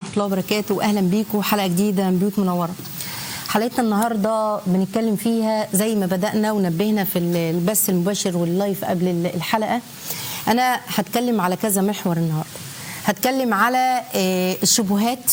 الله وبركاته واهلا بيكم حلقه جديده من بيوت منوره حلقتنا النهارده بنتكلم فيها زي ما بدانا ونبهنا في البث المباشر واللايف قبل الحلقه انا هتكلم على كذا محور النهارده هتكلم على الشبهات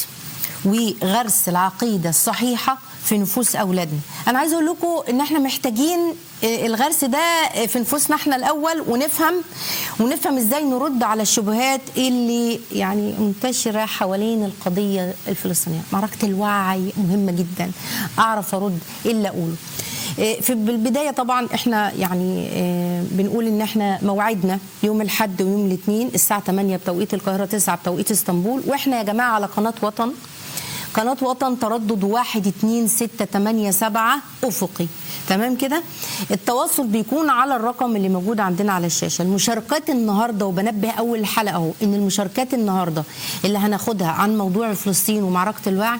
وغرس العقيده الصحيحه في نفوس اولادنا انا عايزه اقول لكم ان احنا محتاجين الغرس ده في نفوسنا احنا الاول ونفهم ونفهم ازاي نرد على الشبهات اللي يعني منتشره حوالين القضيه الفلسطينيه معركه الوعي مهمه جدا اعرف ارد ايه اللي اقوله في البدايه طبعا احنا يعني بنقول ان احنا موعدنا يوم الاحد ويوم الاثنين الساعه 8 بتوقيت القاهره 9 بتوقيت اسطنبول واحنا يا جماعه على قناه وطن قناة وطن تردد واحد اتنين ستة تمانية سبعة أفقي تمام كده التواصل بيكون على الرقم اللي موجود عندنا على الشاشة المشاركات النهاردة وبنبه أول حلقة أهو إن المشاركات النهاردة اللي هناخدها عن موضوع فلسطين ومعركة الوعي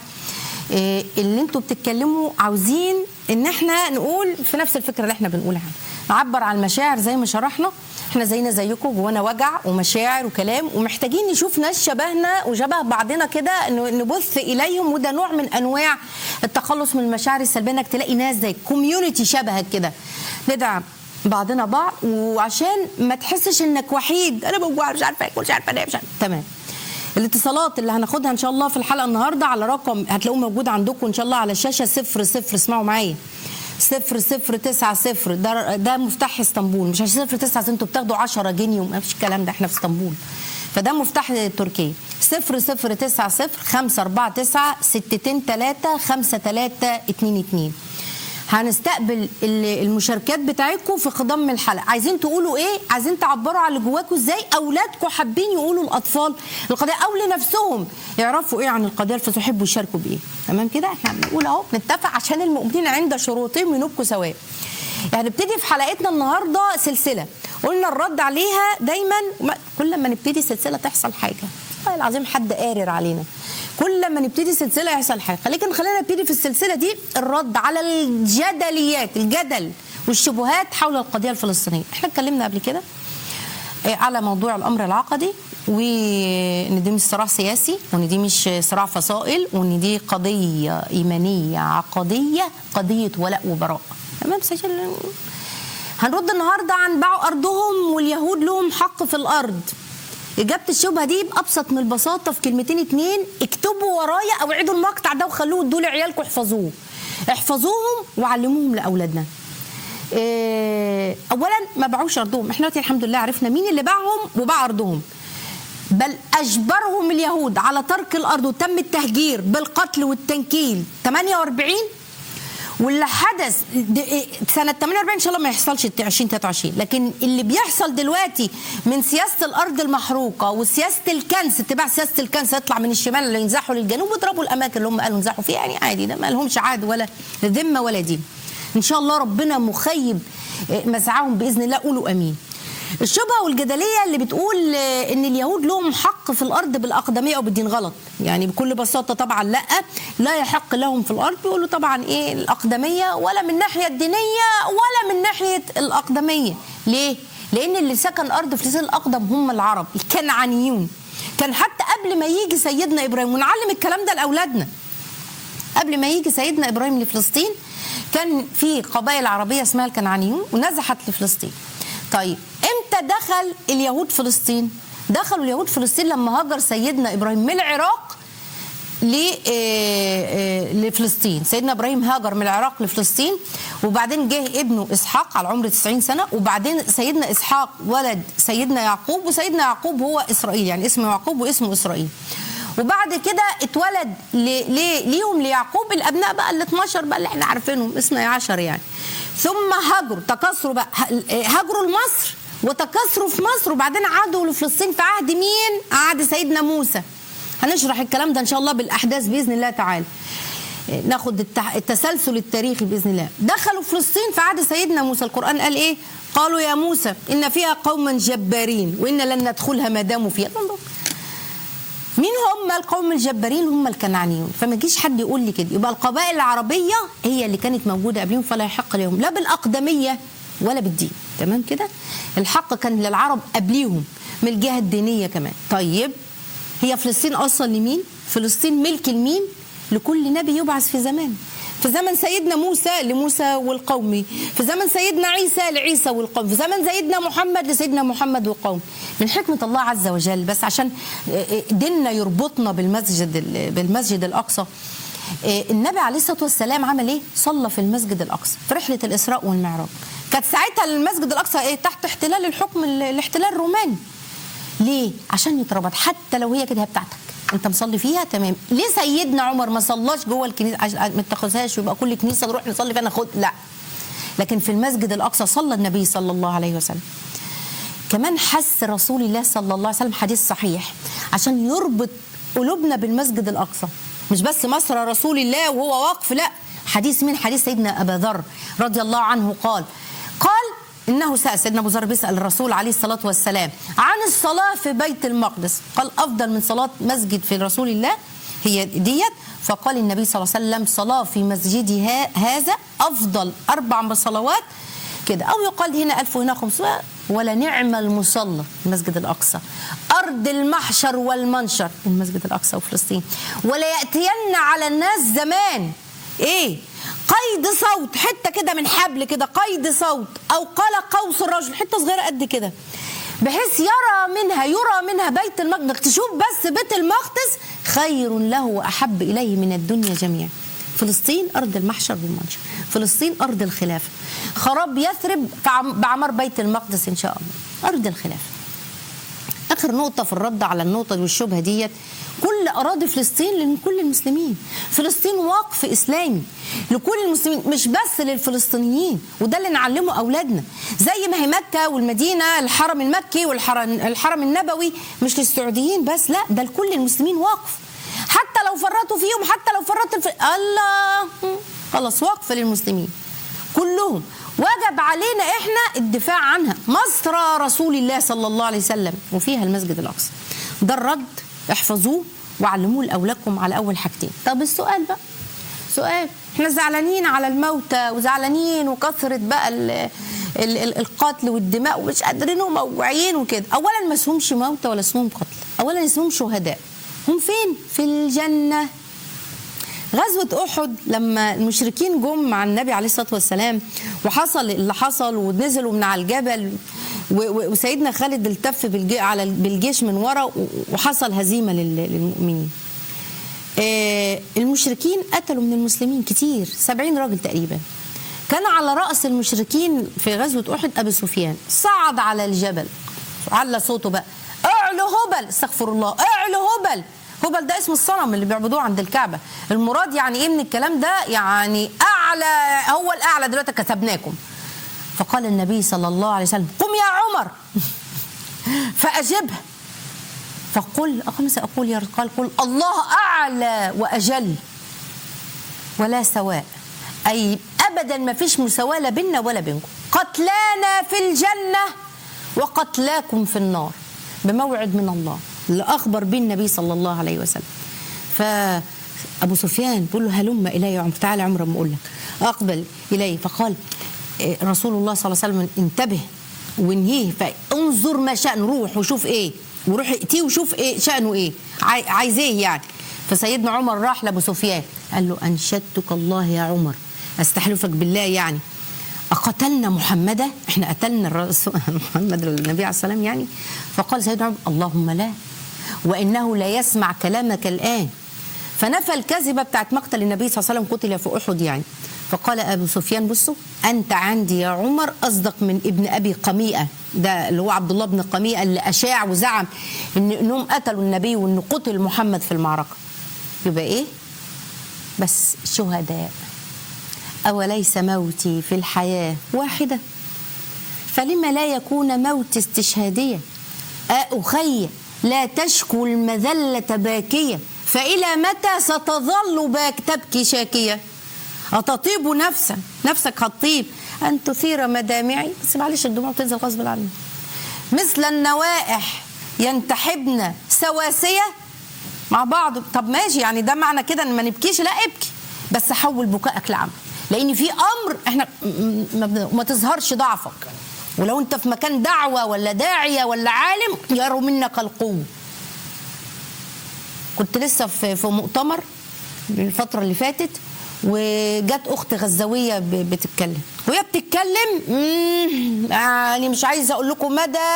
اللي انتوا بتتكلموا عاوزين ان احنا نقول في نفس الفكره اللي احنا بنقولها نعبر عن المشاعر زي ما شرحنا احنا زينا زيكم جوانا وجع ومشاعر وكلام ومحتاجين نشوف ناس شبهنا وشبه بعضنا كده نبث اليهم وده نوع من انواع التخلص من المشاعر السلبيه انك تلاقي ناس زي كوميونتي شبهك كده ندعم بعضنا بعض وعشان ما تحسش انك وحيد انا بوجع مش عارفه اكل مش عارفه انام مش عارفه تمام الاتصالات اللي هناخدها ان شاء الله في الحلقه النهارده على رقم هتلاقوه موجود عندكم ان شاء الله على الشاشه صفر صفر اسمعوا معايا صفر صفر تسعة صفر ده ده مفتاح اسطنبول مش صفر تسعة انتوا بتاخدوا 10 جنيه وما فيش الكلام ده احنا في اسطنبول فده مفتاح تركيا صفر صفر تسعة صفر خمسة أربعة تسعة ستتين تلاتة خمسة تلاتة اتنين اتنين هنستقبل المشاركات بتاعتكم في خضم الحلقه عايزين تقولوا ايه عايزين تعبروا على اللي جواكم ازاي اولادكم حابين يقولوا الاطفال القضيه او لنفسهم يعرفوا ايه عن القضيه الفلسطينيه يحبوا يشاركوا بايه تمام كده احنا بنقول اهو نتفق عشان المؤمنين عند شروطهم ينبكوا سواء يعني نبتدي في حلقتنا النهارده سلسله قلنا الرد عليها دايما كل ما نبتدي سلسله تحصل حاجه والله العظيم حد قارر علينا كل ما نبتدي سلسله يحصل حاجه لكن خلينا نبتدي في السلسله دي الرد على الجدليات الجدل والشبهات حول القضيه الفلسطينيه احنا اتكلمنا قبل كده على موضوع الامر العقدي وان دي مش صراع سياسي وان دي مش صراع فصائل وان دي قضيه ايمانيه عقديه قضيه ولاء وبراء تمام سجل هنرد النهارده عن باعوا ارضهم واليهود لهم حق في الارض إجابة الشبهة دي بأبسط من البساطة في كلمتين اتنين اكتبوا ورايا أو عيدوا المقطع ده وخلوه ادوا لعيالكم احفظوه احفظوهم وعلموهم لأولادنا إيه أولا ما باعوش أرضهم احنا دلوقتي الحمد لله عرفنا مين اللي باعهم وباع أرضهم بل أجبرهم اليهود على ترك الأرض وتم التهجير بالقتل والتنكيل 48 واللي حدث سنة 48 إن شاء الله ما يحصلش 2023 لكن اللي بيحصل دلوقتي من سياسة الأرض المحروقة وسياسة الكنس اتباع سياسة الكنس يطلع من الشمال اللي ينزحوا للجنوب ويضربوا الأماكن اللي هم قالوا ينزحوا فيها يعني عادي ده ما لهمش عاد ولا ذمة ولا دين إن شاء الله ربنا مخيب مسعاهم بإذن الله قولوا أمين الشبهه والجدليه اللي بتقول ان اليهود لهم حق في الارض بالاقدميه او بالدين غلط يعني بكل بساطه طبعا لا لا يحق لهم في الارض بيقولوا طبعا ايه الاقدميه ولا من الناحيه الدينيه ولا من ناحيه الاقدميه ليه لان اللي سكن ارض فلسطين الاقدم هم العرب الكنعانيون كان حتى قبل ما يجي سيدنا ابراهيم ونعلم الكلام ده لاولادنا قبل ما يجي سيدنا ابراهيم لفلسطين كان في قبائل عربيه اسمها الكنعانيون ونزحت لفلسطين طيب امتى دخل اليهود فلسطين دخلوا اليهود فلسطين لما هاجر سيدنا ابراهيم من العراق لفلسطين سيدنا ابراهيم هاجر من العراق لفلسطين وبعدين جه ابنه اسحاق على عمر 90 سنه وبعدين سيدنا اسحاق ولد سيدنا يعقوب وسيدنا يعقوب هو اسرائيل يعني اسمه يعقوب واسمه اسرائيل وبعد كده اتولد ليهم ليعقوب الابناء بقى ال 12 بقى اللي احنا عارفينهم 12 يعني ثم هاجروا تكاثروا بقى هاجروا لمصر وتكاثروا في مصر وبعدين عادوا لفلسطين في عهد مين؟ عهد سيدنا موسى. هنشرح الكلام ده ان شاء الله بالاحداث باذن الله تعالى. ناخد التسلسل التاريخي باذن الله. دخلوا فلسطين في عهد سيدنا موسى، القران قال ايه؟ قالوا يا موسى ان فيها قوما جبارين وان لن ندخلها ما داموا فيها. مين هم القوم الجبارين هم الكنعانيون فما يجيش حد يقول لي كده يبقى القبائل العربيه هي اللي كانت موجوده قبلهم فلا يحق لهم لا بالاقدميه ولا بالدين تمام كده الحق كان للعرب قبليهم من الجهه الدينيه كمان طيب هي فلسطين اصلا لمين فلسطين ملك المين لكل نبي يبعث في زمان في زمن سيدنا موسى لموسى والقوم في زمن سيدنا عيسى لعيسى والقوم في زمن سيدنا محمد لسيدنا محمد والقوم من حكمة الله عز وجل بس عشان ديننا يربطنا بالمسجد بالمسجد الأقصى النبي عليه الصلاة والسلام عمل ايه صلى في المسجد الأقصى في رحلة الإسراء والمعراج كانت ساعتها المسجد الأقصى ايه تحت احتلال الحكم الاحتلال الروماني ليه عشان يتربط حتى لو هي كده بتاعتك انت مصلي فيها تمام ليه سيدنا عمر ما صلاش جوه الكنيسه ما اتخذهاش ويبقى كل كنيسه نروح نصلي فيها ناخد لا لكن في المسجد الاقصى صلى النبي صلى الله عليه وسلم كمان حس رسول الله صلى الله عليه وسلم حديث صحيح عشان يربط قلوبنا بالمسجد الاقصى مش بس مصر رسول الله وهو واقف لا حديث من حديث سيدنا ابا ذر رضي الله عنه قال قال انه سال سيدنا ابو ذر بيسال الرسول عليه الصلاه والسلام عن الصلاه في بيت المقدس قال افضل من صلاه مسجد في رسول الله هي ديت فقال النبي صلى الله عليه وسلم صلاه في مسجدي هذا افضل اربع صلوات كده او يقال هنا 1000 وهنا 500 ولا نعم المصلى المسجد الاقصى ارض المحشر والمنشر المسجد الاقصى وفلسطين ولا ياتين على الناس زمان ايه قيد صوت حته كده من حبل كده قيد صوت او قال قوس الرجل حته صغيره قد كده بحيث يرى منها يرى منها بيت المقدس تشوف بس بيت المقدس خير له واحب اليه من الدنيا جميعا فلسطين ارض المحشر والمنشر فلسطين ارض الخلافه خراب يثرب بعمر بيت المقدس ان شاء الله ارض الخلافه اخر نقطه في الرد على النقطه والشبهه ديت كل اراضي فلسطين لكل المسلمين فلسطين وقف اسلامي لكل المسلمين مش بس للفلسطينيين وده اللي نعلمه اولادنا زي ما هي مكه والمدينه الحرم المكي والحرم الحرم النبوي مش للسعوديين بس لا ده لكل المسلمين وقف حتى لو فرطوا فيهم حتى لو فرطوا في الله خلاص وقف للمسلمين كلهم وجب علينا احنا الدفاع عنها مصر رسول الله صلى الله عليه وسلم وفيها المسجد الاقصى ده الرد احفظوه وعلموه لاولادكم على اول حاجتين طب السؤال بقى سؤال احنا زعلانين على الموتى وزعلانين وكثره بقى ال ال ال القتل والدماء ومش قادرين وموجوعين وكده اولا ما اسمهمش موتى ولا اسمهم قتل اولا اسمهم شهداء هم فين في الجنه غزوة أحد لما المشركين جم مع النبي عليه الصلاة والسلام وحصل اللي حصل ونزلوا من على الجبل وسيدنا خالد التف على بالجيش من ورا وحصل هزيمة للمؤمنين المشركين قتلوا من المسلمين كتير سبعين راجل تقريبا كان على رأس المشركين في غزوة أحد أبي سفيان صعد على الجبل على صوته بقى اعلو هبل استغفر الله اعلو هبل هبل ده اسم الصنم اللي بيعبدوه عند الكعبة المراد يعني ايه من الكلام ده يعني اعلى هو الاعلى دلوقتي كسبناكم فقال النبي صلى الله عليه وسلم قم يا عمر فاجبه فقل أقول سأقول يا قال قل الله أعلى وأجل ولا سواء أي أبدا ما فيش مساواة لا بيننا ولا بينكم قتلانا في الجنة وقتلاكم في النار بموعد من الله اللي أخبر به النبي صلى الله عليه وسلم فأبو سفيان بيقول له هلم إلي يا عمر تعالى عمر ما أقول لك أقبل إلي فقال رسول الله صلى الله عليه وسلم انتبه وانهيه فانظر ما شأن روح وشوف ايه وروح ائتيه وشوف ايه شأنه ايه عايز ايه يعني فسيدنا عمر راح لابو سفيان قال له انشدتك الله يا عمر استحلفك بالله يعني أقتلنا محمدا احنا قتلنا الرسول محمد النبي عليه السلام يعني فقال سيدنا عمر اللهم لا وإنه لا يسمع كلامك الآن فنفى الكذبة بتاعت مقتل النبي صلى الله عليه وسلم قتل في أحد يعني فقال أبو سفيان بصوا أنت عندي يا عمر أصدق من ابن أبي قميئة ده اللي هو عبد الله بن قميئة اللي أشاع وزعم إن إنهم قتلوا النبي وإن قتل محمد في المعركة يبقى إيه؟ بس شهداء أوليس موتي في الحياة واحدة فلما لا يكون موت استشهادية أخي لا تشكو المذلة باكية فإلى متى ستظل باك تبكي شاكية أتطيب نفسا نفسك هتطيب أن تثير مدامعي بس معلش الدموع بتنزل غصب عني مثل النوائح ينتحبن سواسية مع بعض طب ماشي يعني ده معنى كده ان ما نبكيش لا ابكي بس حول بكائك لعمل لان في امر احنا ما تظهرش ضعفك ولو انت في مكان دعوه ولا داعيه ولا عالم يروا منك القوه كنت لسه في في مؤتمر الفتره اللي فاتت وجت اخت غزاويه ب- بتتكلم وهي بتتكلم مم، يعني مش عايزه اقول لكم مدى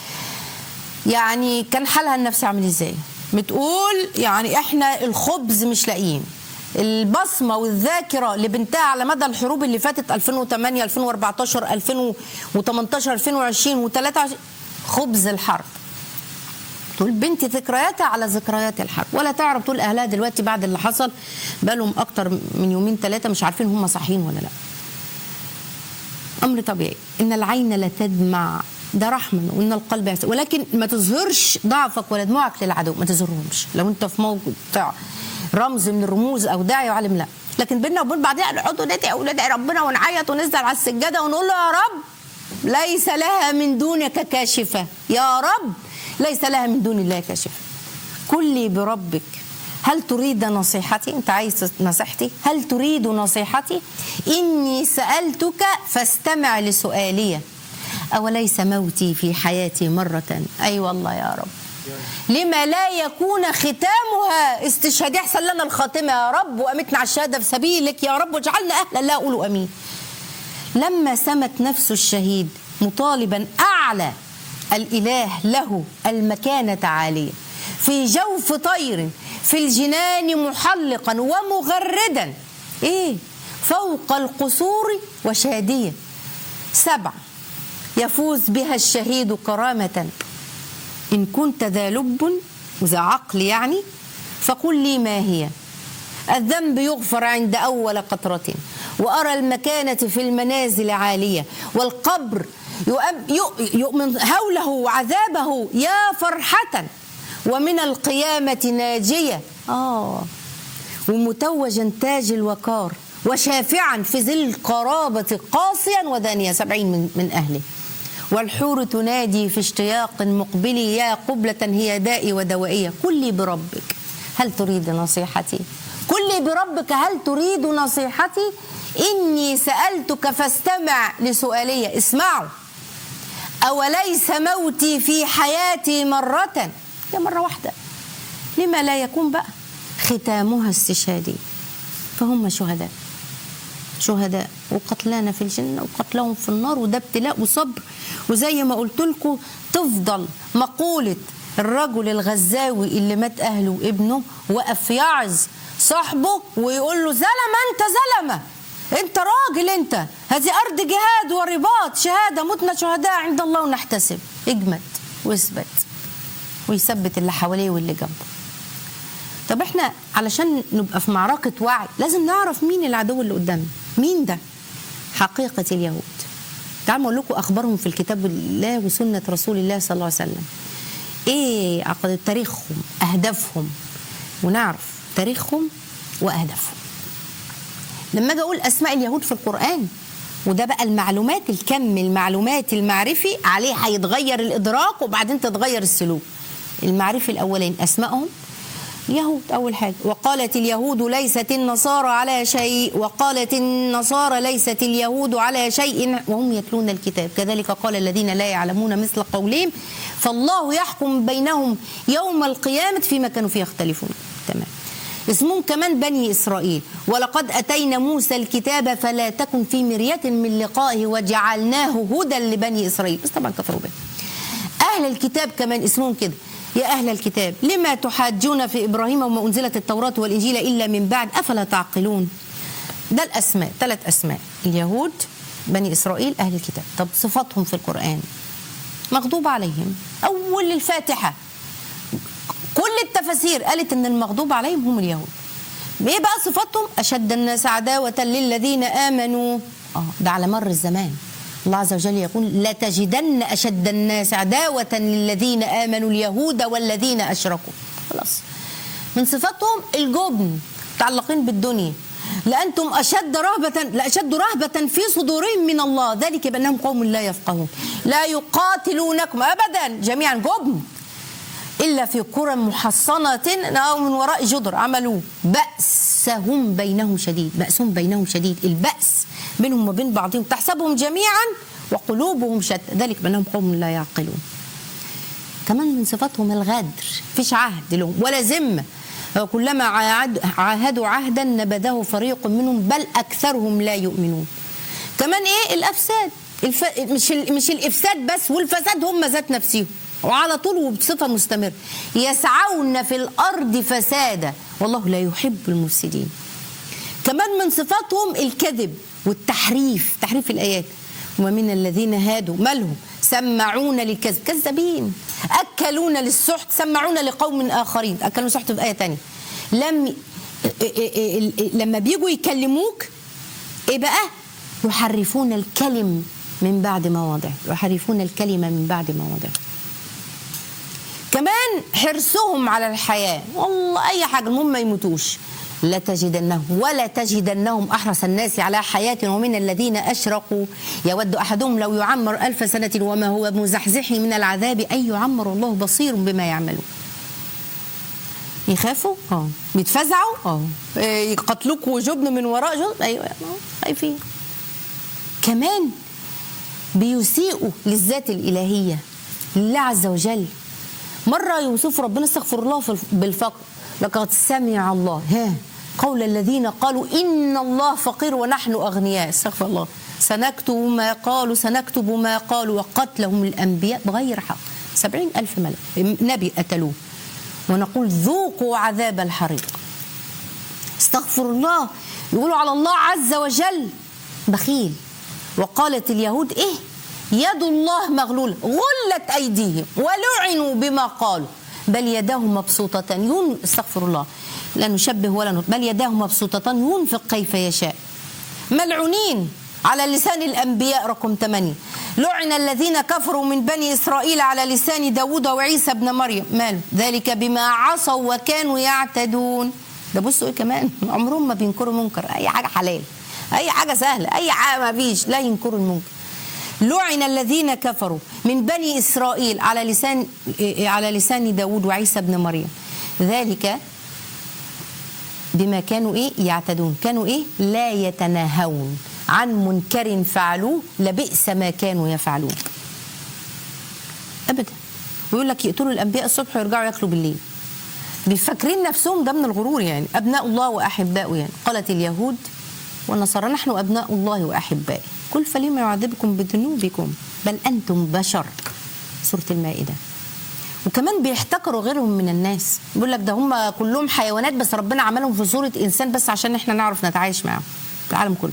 يعني كان حالها النفسي عامل ازاي بتقول يعني احنا الخبز مش لاقيين البصمه والذاكره لبنتها على مدى الحروب اللي فاتت 2008 2014 2018 2020 و23 خبز الحرب تقول بنتي ذكرياتها على ذكريات الحرب ولا تعرف تقول اهلها دلوقتي بعد اللي حصل بقالهم اكتر من يومين ثلاثه مش عارفين هم صاحيين ولا لا امر طبيعي ان العين لا تدمع ده رحمه وان القلب يحزن ولكن ما تظهرش ضعفك ولا دموعك للعدو ما تظهرهمش لو انت في موقع رمز من الرموز او داعي وعلم لا لكن بينا وبين بعضنا نقعد ندعي وندعي ربنا ونعيط وننزل على السجاده ونقول له يا رب ليس لها من دونك كاشفه يا رب ليس لها من دون الله كاشفه كلي بربك هل تريد نصيحتي انت عايز نصيحتي هل تريد نصيحتي اني سالتك فاستمع لسؤالي اوليس موتي في حياتي مره اي أيوة والله يا رب لما لا يكون ختامها استشهاد احسن لنا الخاتمه يا رب وامتنا على الشهاده في سبيلك يا رب واجعلنا اهلا لا اقولوا امين لما سمت نفس الشهيد مطالبا اعلى الاله له المكانه عاليه في جوف طير في الجنان محلقا ومغردا ايه فوق القصور وشاديه سبع يفوز بها الشهيد كرامه ان كنت ذا لب وذا عقل يعني فقل لي ما هي الذنب يغفر عند أول قطرة وأرى المكانة في المنازل عالية والقبر يؤم- يؤ- يؤمن هوله عذابه يا فرحة ومن القيامة ناجية آه ومتوجا تاج الوقار وشافعا في ذي القرابة قاسيا ودانيا سبعين من, من أهله والحور تنادي في اشتياق مقبلي يا قبلة هي دائي ودوائية كلي بربك هل تريد نصيحتي كلي بربك هل تريد نصيحتي إني سألتك فاستمع لسؤالي اسمعوا أوليس موتي في حياتي مرة ده مرة واحدة لما لا يكون بقى ختامها استشهادي فهم شهداء شهداء وقتلانا في الجنة وقتلهم في النار وده ابتلاء وصبر وزي ما قلت لكم تفضل مقولة الرجل الغزاوي اللي مات أهله وابنه وقف يعظ صاحبه ويقول له زلمة أنت زلمة أنت راجل أنت هذه أرض جهاد ورباط شهادة متنا شهداء عند الله ونحتسب اجمد واثبت ويثبت اللي حواليه واللي جنبه طب احنا علشان نبقى في معركة وعي لازم نعرف مين العدو اللي قدامنا مين ده حقيقة اليهود تعالوا اقول لكم اخبارهم في الكتاب الله وسنة رسول الله صلى الله عليه وسلم ايه عقد تاريخهم اهدافهم ونعرف تاريخهم واهدافهم لما اجي اقول اسماء اليهود في القران وده بقى المعلومات الكم المعلومات المعرفي عليه هيتغير الادراك وبعدين تتغير السلوك المعرفي الاولاني اسمائهم يهود أول حاجة وقالت اليهود ليست النصارى على شيء وقالت النصارى ليست اليهود على شيء وهم يتلون الكتاب كذلك قال الذين لا يعلمون مثل قولهم فالله يحكم بينهم يوم القيامة فيما كانوا فيه يختلفون تمام اسمهم كمان بني إسرائيل ولقد أتينا موسى الكتاب فلا تكن في مرية من لقائه وجعلناه هدى لبني إسرائيل بس طبعا كفروا به أهل الكتاب كمان اسمهم كده يا أهل الكتاب لما تحاجون في إبراهيم وما أنزلت التوراة والإنجيل إلا من بعد أفلا تعقلون ده الأسماء ثلاث أسماء اليهود بني إسرائيل أهل الكتاب طب صفاتهم في القرآن مغضوب عليهم أول الفاتحة كل التفاسير قالت ان المغضوب عليهم هم اليهود ايه بقى صفاتهم اشد الناس عداوه للذين امنوا اه ده على مر الزمان الله عز وجل يقول لتجدن اشد الناس عداوه للذين امنوا اليهود والذين اشركوا خلاص من صفاتهم الجبن متعلقين بالدنيا لأنتم أشد رهبة لأشد رهبة في صدورهم من الله ذلك بأنهم قوم لا يفقهون لا يقاتلونكم أبدا جميعا جبن إلا في قرى محصنة أو من وراء جدر عملوه بأسهم بينهم شديد بأسهم بينهم شديد البأس بينهم وبين بعضهم تحسبهم جميعا وقلوبهم شتى ذلك بأنهم قوم لا يعقلون كمان من صفاتهم الغدر فيش عهد لهم ولا ذمة وكلما عاهد- عاهدوا عهدا نبذه فريق منهم بل اكثرهم لا يؤمنون كمان ايه الافساد الف... مش ال... مش الافساد بس والفساد هم ذات نفسهم وعلى طول وبصفه مستمره يسعون في الارض فسادا والله لا يحب المفسدين كمان من صفاتهم الكذب والتحريف تحريف الايات ومن الذين هادوا مالهم سمعون للكذب كذابين اكلون للسحت سمعون لقوم اخرين اكلوا سحت في ايه تانية لم لما بيجوا يكلموك ايه بقى يحرفون الكلم من بعد مواضعه يحرفون الكلمه من بعد مواضعه كمان حرصهم على الحياة والله أي حاجة المهم ما يموتوش لا تجدنهم ولا تجدنهم أحرص الناس على حياة ومن الذين أشركوا يود أحدهم لو يعمر ألف سنة وما هو بمزحزحه من العذاب أن يعمر الله بصير بما يعملون يخافوا اه بيتفزعوا اه إيه، يقتلوك جبن من وراء جبن ايوه آه، خايفين كمان بيسيئوا للذات الإلهية لله عز وجل مرة يوصف ربنا استغفر الله في- بالفقر لقد سمع الله ها قول الذين قالوا إن الله فقير ونحن أغنياء استغفر الله سنكتب ما قالوا سنكتب ما قالوا وقتلهم الأنبياء بغير حق سبعين ألف ملك نبي قتلوه ونقول ذوقوا عذاب الحريق استغفر الله يقولوا على الله عز وجل بخيل وقالت اليهود ايه يد الله مغلولة غلت أيديهم ولعنوا بما قالوا بل يداه مبسوطتان ين... استغفر الله لا نشبه ولا نط... بل يداه مبسوطتان ينفق كيف يشاء ملعونين على لسان الأنبياء رقم 8 لعن الذين كفروا من بني إسرائيل على لسان داود وعيسى ابن مريم ماله ذلك بما عصوا وكانوا يعتدون ده بصوا ايه كمان عمرهم ما بينكروا منكر اي حاجه حلال اي حاجه سهله اي حاجه ما فيش لا ينكروا المنكر لعن الذين كفروا من بني اسرائيل على لسان على لسان داود وعيسى ابن مريم ذلك بما كانوا ايه يعتدون كانوا ايه لا يتناهون عن منكر فعلوه لبئس ما كانوا يفعلون ابدا ويقول لك يقتلوا الانبياء الصبح ويرجعوا ياكلوا بالليل بيفكرين نفسهم ده من الغرور يعني ابناء الله واحباؤه يعني قالت اليهود والنصارى نحن ابناء الله واحبائه قل فلما يعذبكم بذنوبكم بل انتم بشر سوره المائده وكمان بيحتكروا غيرهم من الناس بيقول لك ده هم كلهم حيوانات بس ربنا عملهم في صوره انسان بس عشان احنا نعرف نتعايش معاهم في العالم كله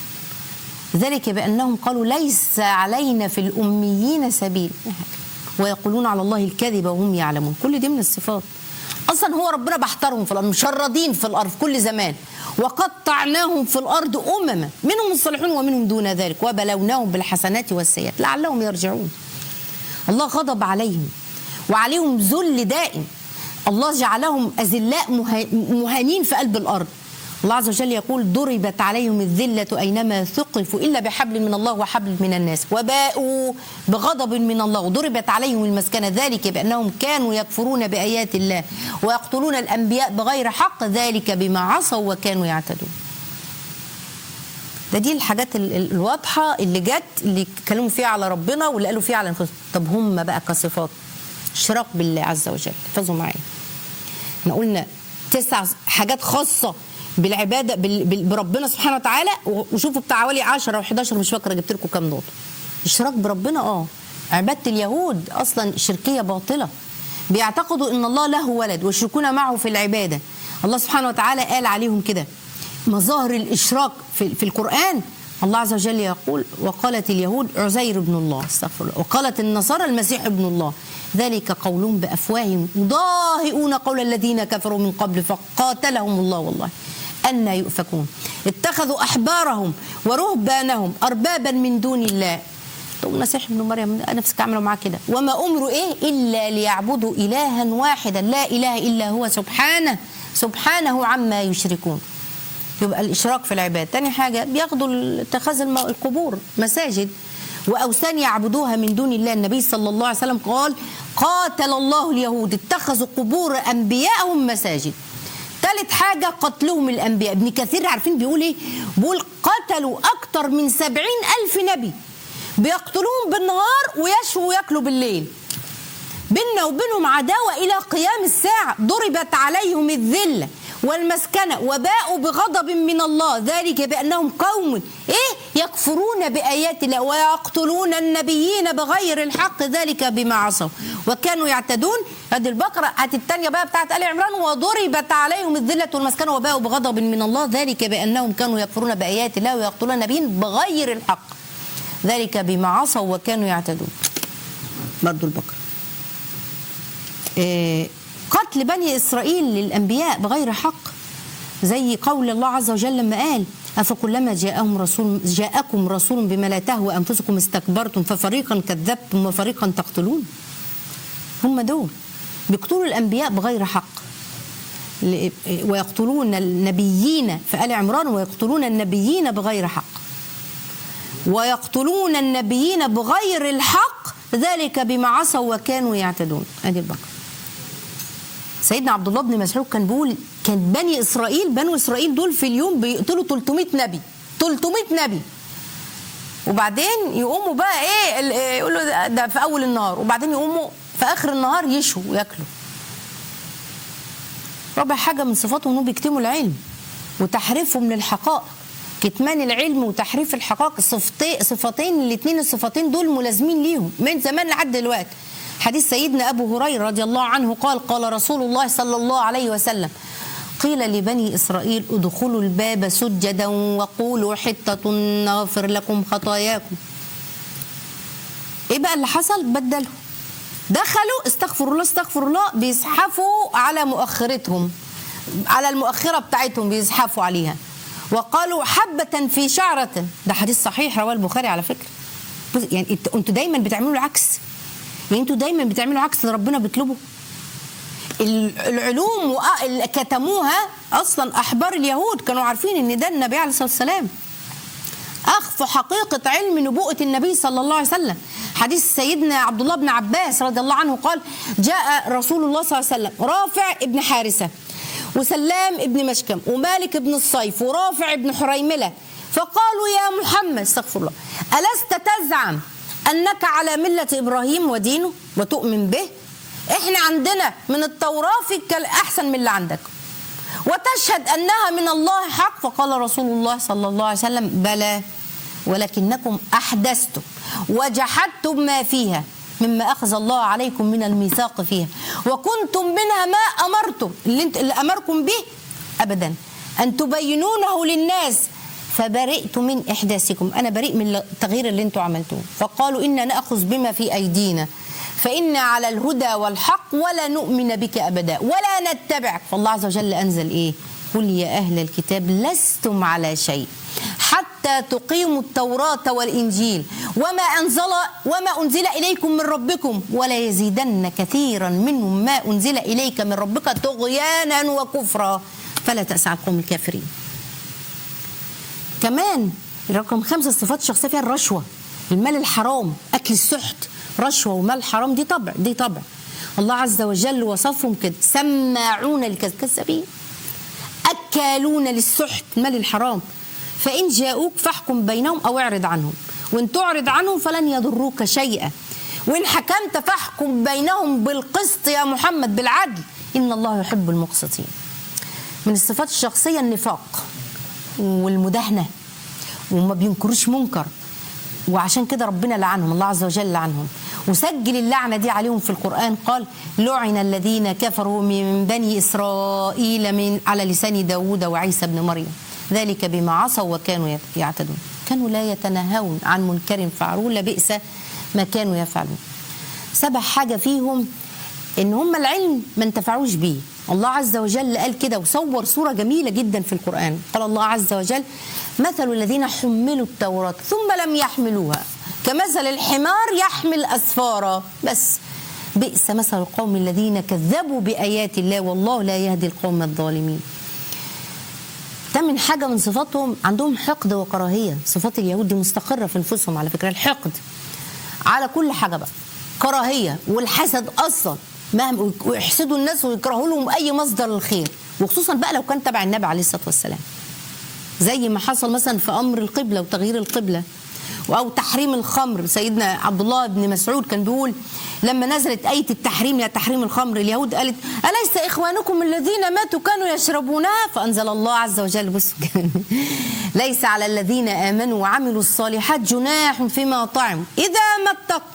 ذلك بانهم قالوا ليس علينا في الاميين سبيل ويقولون على الله الكذب وهم يعلمون كل دي من الصفات اصلا هو ربنا بحترهم في الارض مشردين في الارض في كل زمان وقطعناهم في الارض امما منهم الصالحون ومنهم دون ذلك وبلوناهم بالحسنات والسيئات لعلهم يرجعون الله غضب عليهم وعليهم ذل دائم الله جعلهم أذلاء مه- مهانين في قلب الأرض الله عز وجل يقول ضربت عليهم الذلة أينما ثقفوا إلا بحبل من الله وحبل من الناس وباءوا بغضب من الله وضربت عليهم المسكنة ذلك بأنهم كانوا يكفرون بآيات الله ويقتلون الأنبياء بغير حق ذلك بما عصوا وكانوا يعتدون ده دي الحاجات ال- ال- الواضحة اللي جت اللي اتكلموا فيها على ربنا واللي قالوا فيها على انفسهم طب هم بقى كصفات اشراك بالله عز وجل احفظوا معايا احنا قلنا تسع حاجات خاصة بالعبادة بال- بال- بربنا سبحانه وتعالى و- وشوفوا بتاع حوالي 10 او 11 مش فاكرة جبت لكم كام نقطة اشراك بربنا اه عبادة اليهود اصلا شركية باطلة بيعتقدوا ان الله له ولد ويشركون معه في العبادة الله سبحانه وتعالى قال عليهم كده مظاهر الاشراك في, في القرآن الله عز وجل يقول وقالت اليهود عزير ابن الله استغفر الله وقالت النصارى المسيح ابن الله ذلك قولهم بافواههم يضاهئون قول الذين كفروا من قبل فقاتلهم الله والله أن يؤفكون اتخذوا أحبارهم ورهبانهم أربابا من دون الله طب المسيح ابن مريم نفسك عملوا معاه كده وما أمروا إيه إلا ليعبدوا إلها واحدا لا إله إلا هو سبحانه سبحانه عما يشركون يبقى الاشراك في العباد تاني حاجه بياخدوا اتخاذ الم- القبور مساجد واوثان يعبدوها من دون الله النبي صلى الله عليه وسلم قال قاتل الله اليهود اتخذوا قبور انبيائهم مساجد ثالث حاجة قتلهم الأنبياء ابن كثير عارفين بيقول إيه بيقول قتلوا أكتر من سبعين ألف نبي بيقتلوهم بالنهار ويشوا وياكلوا بالليل بيننا وبينهم عداوة إلى قيام الساعة ضربت عليهم الذلة والمسكنة وباءوا بغضب من الله ذلك بأنهم قوم إيه يكفرون بآيات الله ويقتلون النبيين بغير الحق ذلك بما عصوا وكانوا يعتدون هذه البقرة هات الثانية بقى بتاعت آل عمران وضربت عليهم الذلة والمسكنة وباءوا بغضب من الله ذلك بأنهم كانوا يكفرون بآيات الله ويقتلون النبيين بغير الحق ذلك بما عصوا وكانوا يعتدون برضو البقرة إيه، قتل بني إسرائيل للأنبياء بغير حق زي قول الله عز وجل لما قال أفكلما جاءهم رسول جاءكم رسول بما لا تهوى أنفسكم استكبرتم ففريقا كذبتم وفريقا تقتلون هم دول بيقتلوا الأنبياء بغير حق ل- ويقتلون النبيين في آل عمران ويقتلون النبيين بغير حق ويقتلون النبيين بغير الحق ذلك بما عصوا وكانوا يعتدون ادي البقره سيدنا عبد الله بن مسعود كان بيقول كان بني اسرائيل بنو اسرائيل دول في اليوم بيقتلوا 300 نبي 300 نبي وبعدين يقوموا بقى ايه ال- إيه، يقولوا ده- ده في اول النهار وبعدين يقوموا في اخر النهار يشوا وياكلوا رابع حاجه من صفاتهم انهم بيكتموا العلم وتحريفهم للحقائق كتمان العلم وتحريف الحقائق صفتين صفتين الاثنين الصفتين دول ملازمين ليهم من زمان لحد دلوقتي حديث سيدنا ابو هريره رضي الله عنه قال قال رسول الله صلى الله عليه وسلم قيل لبني اسرائيل ادخلوا الباب سجدا وقولوا حته نغفر لكم خطاياكم ايه بقى اللي حصل بدلوا دخلوا استغفر الله استغفر الله بيزحفوا على مؤخرتهم على المؤخره بتاعتهم بيزحفوا عليها وقالوا حبة في شعرة ده حديث صحيح رواه البخاري على فكرة بص يعني انت- انتوا دايما بتعملوا العكس يعني انتوا دايما بتعملوا عكس اللي ربنا بيطلبه ال- العلوم وأ- اللي كتموها اصلا احبار اليهود كانوا عارفين ان ده النبي عليه الصلاه والسلام اخفوا حقيقه علم نبوءه النبي صلى الله عليه وسلم حديث سيدنا عبد الله بن عباس رضي الله عنه قال جاء رسول الله صلى الله عليه وسلم رافع ابن حارثه وسلام ابن مشكم ومالك ابن الصيف ورافع ابن حريمله فقالوا يا محمد استغفر الله الست تزعم انك على مله ابراهيم ودينه وتؤمن به احنا عندنا من التوراه فيك احسن من اللي عندك وتشهد انها من الله حق فقال رسول الله صلى الله عليه وسلم بلى ولكنكم احدثتم وجحدتم ما فيها مما اخذ الله عليكم من الميثاق فيها وكنتم منها ما امرتم اللي, انت اللي امركم به ابدا ان تبينونه للناس فبرئت من احداثكم انا بريء من التغيير اللي انتم عملتوه فقالوا انا ناخذ بما في ايدينا فإنا على الهدى والحق ولا نؤمن بك أبدا ولا نتبعك فالله عز وجل أنزل إيه قل يا أهل الكتاب لستم على شيء حتى تقيموا التوراة والإنجيل وما أنزل وما أنزل إليكم من ربكم ولا يزيدن كثيرا منهم ما أنزل إليك من ربك طغيانا وكفرا فلا تأسع القوم الكافرين كمان رقم خمسة الصفات الشخصية فيها الرشوة المال الحرام أكل السحت رشوة ومال حرام دي طبع دي طبع الله عز وجل وصفهم كده سماعون للكذب كذابين أكالون للسحت مال الحرام فإن جاءوك فاحكم بينهم أو اعرض عنهم وإن تعرض عنهم فلن يضروك شيئا وإن حكمت فاحكم بينهم بالقسط يا محمد بالعدل إن الله يحب المقسطين من الصفات الشخصية النفاق والمداهنة وما بينكروش منكر وعشان كده ربنا لعنهم الله عز وجل لعنهم وسجل اللعنة دي عليهم في القرآن قال لعن الذين كفروا من بني إسرائيل من على لسان داود وعيسى بن مريم ذلك بما عصوا وكانوا يعتدون كانوا لا يتناهون عن منكر فعلوه لبئس ما كانوا يفعلون سبع حاجة فيهم ان هم العلم ما انتفعوش بيه الله عز وجل قال كده وصور صورة جميلة جدا في القرآن قال الله عز وجل مثل الذين حملوا التوراة ثم لم يحملوها كمثل الحمار يحمل أسفارا بس بئس مثل القوم الذين كذبوا بآيات الله والله لا يهدي القوم الظالمين ده من حاجة من صفاتهم عندهم حقد وكراهية صفات اليهود دي مستقرة في نفوسهم على فكرة الحقد على كل حاجة بقى كراهية والحسد أصلا مهما ويحسدوا الناس ويكرهوا لهم أي مصدر الخير وخصوصا بقى لو كان تبع النبي عليه الصلاة والسلام زي ما حصل مثلا في أمر القبلة وتغيير القبلة او تحريم الخمر سيدنا عبد الله بن مسعود كان بيقول لما نزلت ايه التحريم لا تحريم الخمر اليهود قالت اليس اخوانكم الذين ماتوا كانوا يشربونها فانزل الله عز وجل بصوا ليس على الذين امنوا وعملوا الصالحات جناح فيما طعموا اذا ما اتقوا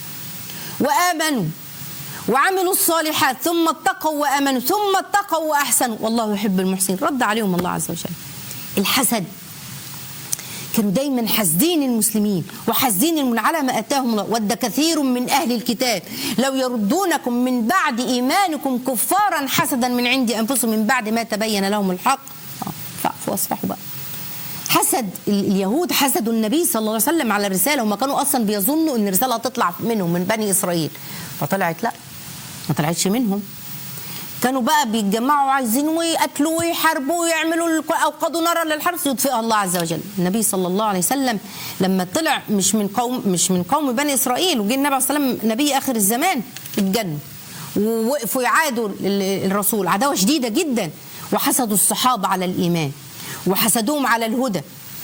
وامنوا وعملوا الصالحات ثم اتقوا وامنوا ثم اتقوا واحسنوا والله يحب المحسنين رد عليهم الله عز وجل الحسد كانوا دايما حاسدين المسلمين وحاسدين من على ما اتاهم الله ود كثير من اهل الكتاب لو يردونكم من بعد ايمانكم كفارا حسدا من عند انفسهم من بعد ما تبين لهم الحق فاعفوا واصفحوا بقى حسد اليهود حسدوا النبي صلى الله عليه وسلم على الرساله هم كانوا اصلا بيظنوا ان الرساله هتطلع منهم من بني اسرائيل فطلعت لا ما طلعتش منهم كانوا بقى بيتجمعوا عايزين ويقتلوا ويحاربوا ويعملوا اوقدوا نارا للحرب يطفئها الله عز وجل النبي صلى الله عليه وسلم لما طلع مش من قوم مش من قوم بني اسرائيل وجه النبي صلى الله عليه وسلم نبي اخر الزمان اتجن ووقفوا يعادوا الرسول عداوه شديده جدا وحسدوا الصحابه على الايمان وحسدوهم على الهدى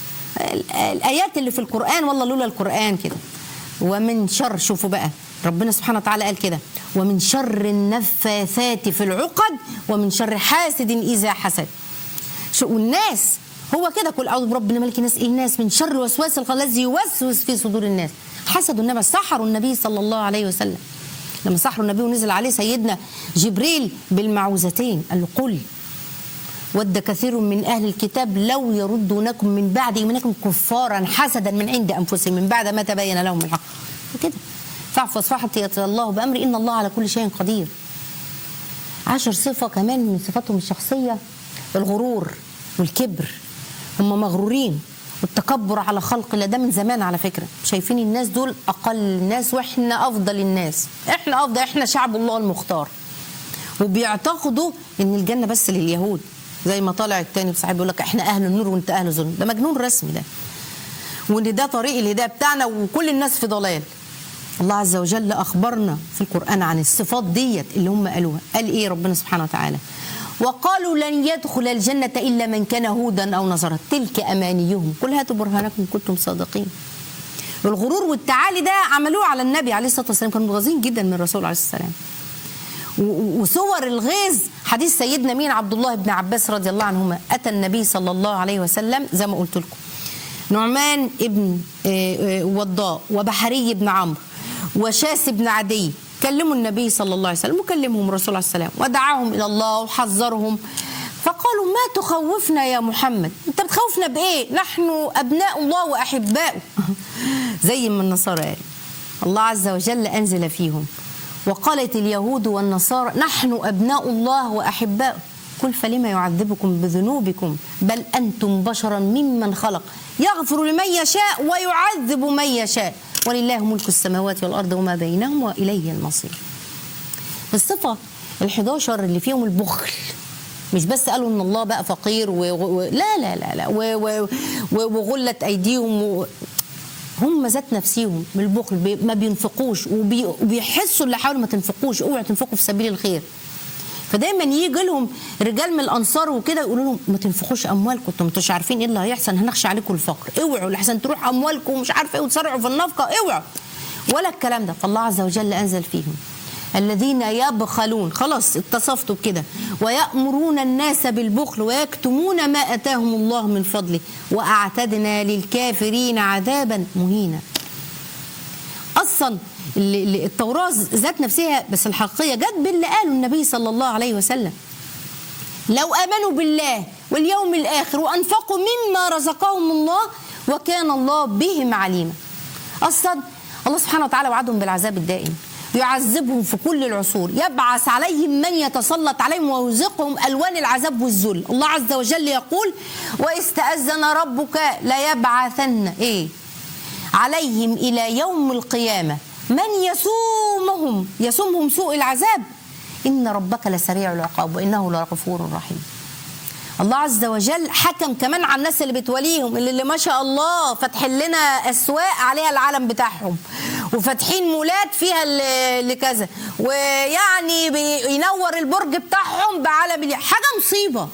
الايات اللي في القران والله لولا القران كده ومن شر شوفوا بقى ربنا سبحانه وتعالى قال كده ومن شر النفاثات في العقد ومن شر حاسد اذا حسد شو والناس هو كده كل اعوذ برب الملك الناس إيه الناس من شر وسواس الذي يوسوس في صدور الناس حسدوا النبي سحروا النبي صلى الله عليه وسلم لما سحروا النبي ونزل عليه سيدنا جبريل بالمعوذتين قال له قل ود كثير من اهل الكتاب لو يردونكم من بعد ايمانكم كفارا حسدا من عند انفسهم من بعد ما تبين لهم الحق كده فاعفوا واصفحوا يطيع الله بامر ان الله على كل شيء قدير عشر صفه كمان من صفاتهم الشخصيه الغرور والكبر هم مغرورين والتكبر على خلق الله ده من زمان على فكره شايفين الناس دول اقل الناس واحنا افضل الناس احنا افضل احنا شعب الله المختار وبيعتقدوا ان الجنه بس لليهود زي ما طالع التاني صاحب يقول لك احنا اهل النور وانت اهل ظلم ده مجنون رسمي ده وان ده طريق الهدايه بتاعنا وكل الناس في ضلال الله عز وجل اخبرنا في القران عن الصفات ديت اللي هم قالوها قال ايه ربنا سبحانه وتعالى وقالوا لن يدخل الجنة إلا من كان هودا أو نصارى تلك أمانيهم قل هاتوا برهانكم إن كنتم صادقين الغرور والتعالي ده عملوه على النبي عليه الصلاة والسلام كانوا متغاظين جدا من الرسول عليه الصلاة والسلام وصور الغيظ حديث سيدنا مين عبد الله بن عباس رضي الله عنهما أتى النبي صلى الله عليه وسلم زي ما قلت لكم نعمان ابن وضاء وبحري بن عمرو وشاس بن عدي كلموا النبي صلى الله عليه وسلم وكلمهم الرسول عليه السلام ودعاهم الى الله وحذرهم فقالوا ما تخوفنا يا محمد انت بتخوفنا بايه نحن ابناء الله واحباؤه زي ما النصارى قال الله عز وجل انزل فيهم وقالت اليهود والنصارى نحن ابناء الله واحباؤه قل فلما يعذبكم بذنوبكم بل انتم بشرا ممن خلق يغفر لمن يشاء ويعذب من يشاء ولله ملك السماوات والارض وما بينهم واليه المصير. الصفه ال11 اللي فيهم البخل مش بس قالوا ان الله بقى فقير و... و... لا لا لا لا و... و... وغلت ايديهم و... هم ذات نفسهم بالبخل بي... ما بينفقوش وبي... وبيحسوا اللي حاولوا ما تنفقوش اوعوا تنفقوا في سبيل الخير فدايما يجي لهم رجال من الانصار وكده يقولوا لهم ما تنفقوش اموالكم انتم مش عارفين ايه اللي هيحصل هنخشى عليكم الفقر اوعوا لحسن تروح اموالكم ومش عارفه ايه وتسرعوا في النفقه اوعوا ولا الكلام ده فالله عز وجل انزل فيهم الذين يبخلون خلاص اتصفتوا بكده ويأمرون الناس بالبخل ويكتمون ما أتاهم الله من فضله وأعتدنا للكافرين عذابا مهينا أصلا التوراة ذات نفسها بس الحقيقية جت باللي قاله النبي صلى الله عليه وسلم لو آمنوا بالله واليوم الآخر وأنفقوا مما رزقهم الله وكان الله بهم عليما أصلا الله سبحانه وتعالى وعدهم بالعذاب الدائم يعذبهم في كل العصور يبعث عليهم من يتسلط عليهم ويرزقهم ألوان العذاب والذل الله عز وجل يقول واستأذن ربك ليبعثن إيه عليهم إلى يوم القيامة من يسومهم يسومهم سوء العذاب إن ربك لسريع العقاب وإنه لغفور رحيم الله عز وجل حكم كمان على الناس اللي بتوليهم اللي, اللي ما شاء الله فاتحين لنا اسواق عليها العلم بتاعهم وفاتحين مولات فيها اللي كذا ويعني بينور البرج بتاعهم بعلم حاجه مصيبه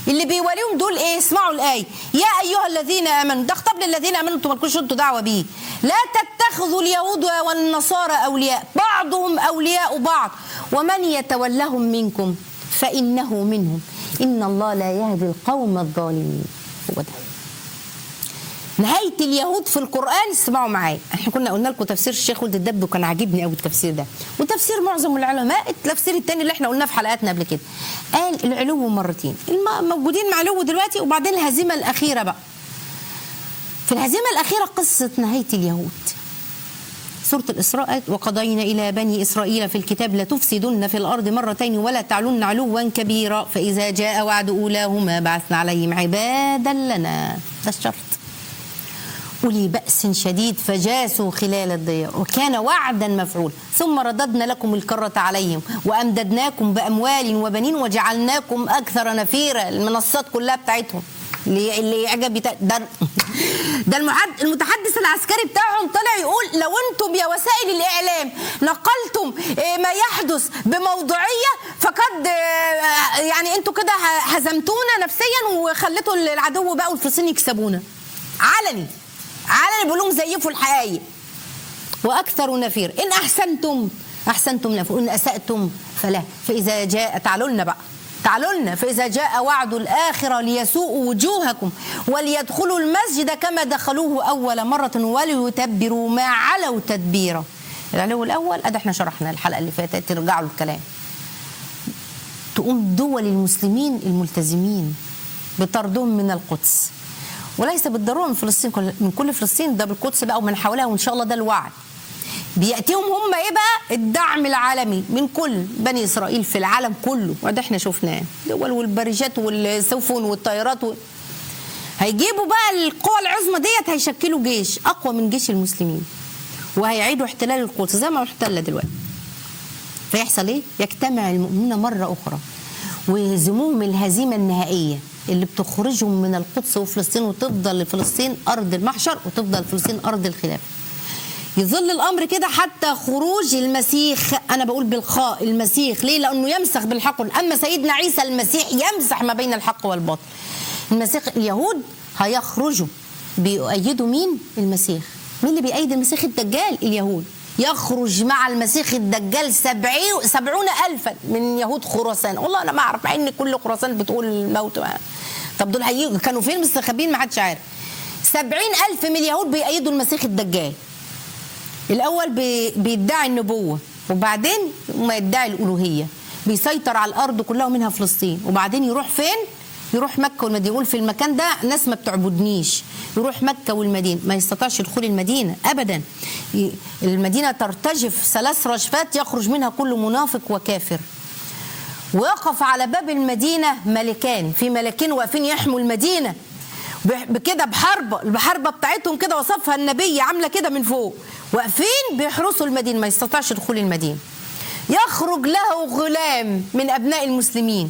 اللي بيواليهم دول ايه اسمعوا الايه يا ايها الذين امنوا ده خطاب للذين امنوا انتوا مالكوش انتوا دعوه بيه لا تتخذوا اليهود والنصارى اولياء بعضهم اولياء بعض ومن يتولهم منكم فانه منهم ان الله لا يهدي القوم الظالمين هو ده نهاية اليهود في القرآن اسمعوا معايا احنا كنا قلنا لكم تفسير الشيخ ولد الدب وكان عاجبني قوي التفسير ده وتفسير معظم العلماء التفسير الثاني اللي احنا قلناه في حلقاتنا قبل كده قال العلو مرتين الم- موجودين مع علو دلوقتي وبعدين الهزيمة الأخيرة بقى في الهزيمة الأخيرة قصة نهاية اليهود سورة الإسراء وقضينا إلى بني إسرائيل في الكتاب لتفسدن في الأرض مرتين ولا تعلن علوا كبيرا فإذا جاء وعد أولاهما بعثنا عليهم عبادا لنا ده الشرط أولي بأس شديد فجاسوا خلال الديار وكان وعدا مفعول ثم رددنا لكم الكرة عليهم وأمددناكم بأموال وبنين وجعلناكم أكثر نفيرا المنصات كلها بتاعتهم اللي اللي يعجب بتا... ده ده المحد... المتحدث العسكري بتاعهم طلع يقول لو انتم يا وسائل الاعلام نقلتم آه، ما يحدث بموضوعيه فقد آه، يعني انتوا كده ه- هزمتونا نفسيا وخليتوا العدو بقى والفلسطينيين يكسبونا علني علني بيقول لهم زيفوا الحقائق واكثر نفير ان احسنتم احسنتم له وان اساتم فلا فاذا جاء تعالوا لنا بقى تعالوا لنا فاذا جاء وعد الاخره ليسوءوا وجوهكم وليدخلوا المسجد كما دخلوه اول مره وليتبروا ما علوا تدبيرا العلو الاول ادي احنا شرحنا الحلقه اللي فاتت ترجعوا للكلام تقوم دول المسلمين الملتزمين بطردهم من القدس وليس بالضروره من فلسطين كل- من كل فلسطين ده بالقدس بقى ومن حولها وان شاء الله ده الوعد بياتيهم هم ايه بقى الدعم العالمي من كل بني اسرائيل في العالم كله وده احنا شفناه دول والبريجات والسفن والطيارات و... هيجيبوا بقى القوى العظمى ديت هيشكلوا جيش اقوى من جيش المسلمين وهيعيدوا احتلال القدس زي ما محتله دلوقتي فيحصل ايه؟ يجتمع المؤمنون مرة أخرى ويهزموهم الهزيمة النهائية اللي بتخرجهم من القدس وفلسطين وتفضل فلسطين أرض المحشر وتفضل فلسطين أرض الخلافة يظل الأمر كده حتى خروج المسيح أنا بقول بالخاء المسيح ليه؟ لأنه يمسح بالحق أما سيدنا عيسى المسيح يمسح ما بين الحق والباطل المسيح اليهود هيخرجوا بيؤيدوا مين؟ المسيح مين اللي بيأيد المسيح الدجال؟ اليهود يخرج مع المسيح الدجال سبعين سبعون ألفا من يهود خراسان والله أنا ما أعرف مع إن كل خراسان بتقول الموت طب دول هيجوا كانوا فين مستخبين ما حدش عارف سبعين ألف من اليهود بيأيدوا المسيح الدجال الأول بي- بيدعي النبوة وبعدين ما يدعي الألوهية بيسيطر على الأرض كلها ومنها فلسطين وبعدين يروح فين؟ يروح مكة والمدينة يقول في المكان ده ناس ما بتعبدنيش يروح مكة والمدينة ما يستطيعش دخول المدينة أبدا ي- المدينة ترتجف ثلاث رجفات يخرج منها كل منافق وكافر ويقف على باب المدينة ملكان في ملكين واقفين يحموا المدينة بح- بكده بحربة الحربة بتاعتهم كده وصفها النبي عاملة كده من فوق واقفين بيحرسوا المدينة ما يستطيعش دخول المدينة يخرج له غلام من أبناء المسلمين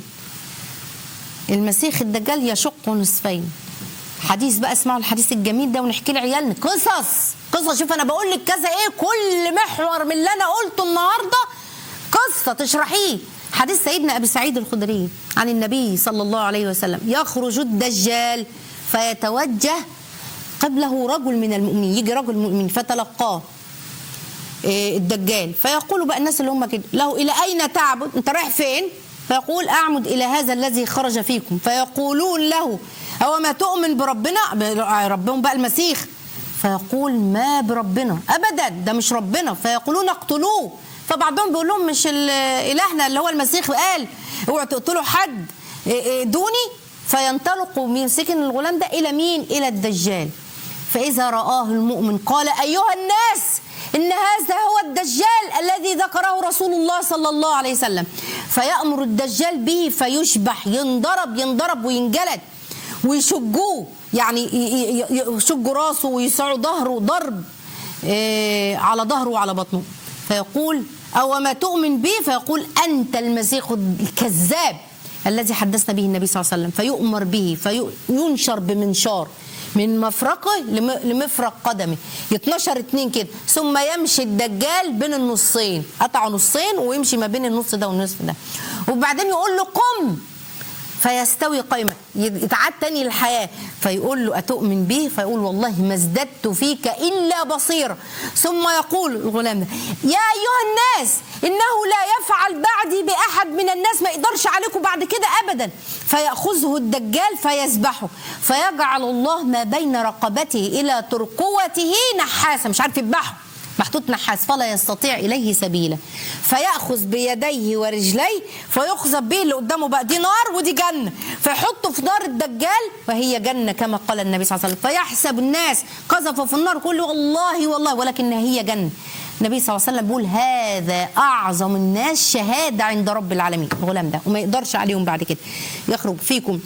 المسيح الدجال يشق نصفين حديث بقى اسمعوا الحديث الجميل ده ونحكي لعيالنا قصص قصص شوف انا بقول لك كذا ايه كل محور من اللي انا قلته النهارده قصه تشرحيه حديث سيدنا ابي سعيد الخدري عن النبي صلى الله عليه وسلم يخرج الدجال فيتوجه قبله رجل من المؤمنين يجي رجل مؤمن فتلقاه إيه، الدجال فيقول بقى الناس اللي هم كده له الى اين تعبد انت رايح فين فيقول اعمد الى هذا الذي خرج فيكم فيقولون له هو ما تؤمن بربنا ربهم بقى المسيح فيقول ما بربنا ابدا ده مش ربنا فيقولون اقتلوه فبعضهم بيقول لهم مش ال- الهنا اللي هو المسيح قال اوعوا تقتلوا حد إيه، إيه، دوني فينطلق من سكن الغلام ده الى مين الى الدجال فإذا رآه المؤمن قال أيها الناس إن هذا هو الدجال الذي ذكره رسول الله صلى الله عليه وسلم فيأمر الدجال به فيشبح ينضرب ينضرب وينجلد ويشجوه يعني ي- ي- ي- يشجوا راسه ويسعوا ظهره ضرب آه، على ظهره وعلى بطنه فيقول أو ما تؤمن به فيقول أنت المسيح الكذاب الذي حدثنا به النبي صلى الله عليه وسلم فيؤمر به فينشر بمنشار من مفرقه لم- لمفرق قدمه يتنشر اتنين كده ثم يمشي الدجال بين النصين قطع نصين ويمشي ما بين النص ده والنصف ده وبعدين يقول له قم فيستوي قائما يتعاد تاني للحياة فيقول له أتؤمن به فيقول والله ما ازددت فيك إلا بصيرا ثم يقول الغلام ده يا أيها الناس إنه لا يفعل بعدي بأحد من الناس ما يقدرش عليكم بعد كده أبدا فيأخذه الدجال فيذبحه فيجعل الله ما بين رقبته إلى ترقوته نحاسا مش عارف يذبحه محطوط نحاس فلا يستطيع إليه سبيلا فيأخذ بيديه ورجليه فيخذب به اللي قدامه بقى دي نار ودي جنة فيحطه في نار الدجال وهي جنة كما قال النبي صلى الله عليه وسلم فيحسب الناس قذفوا في النار كله والله والله ولكنها هي جنة النبي صلى الله عليه وسلم بيقول هذا أعظم الناس شهادة عند رب العالمين الغلام ده وما يقدرش عليهم بعد كده يخرج فيكم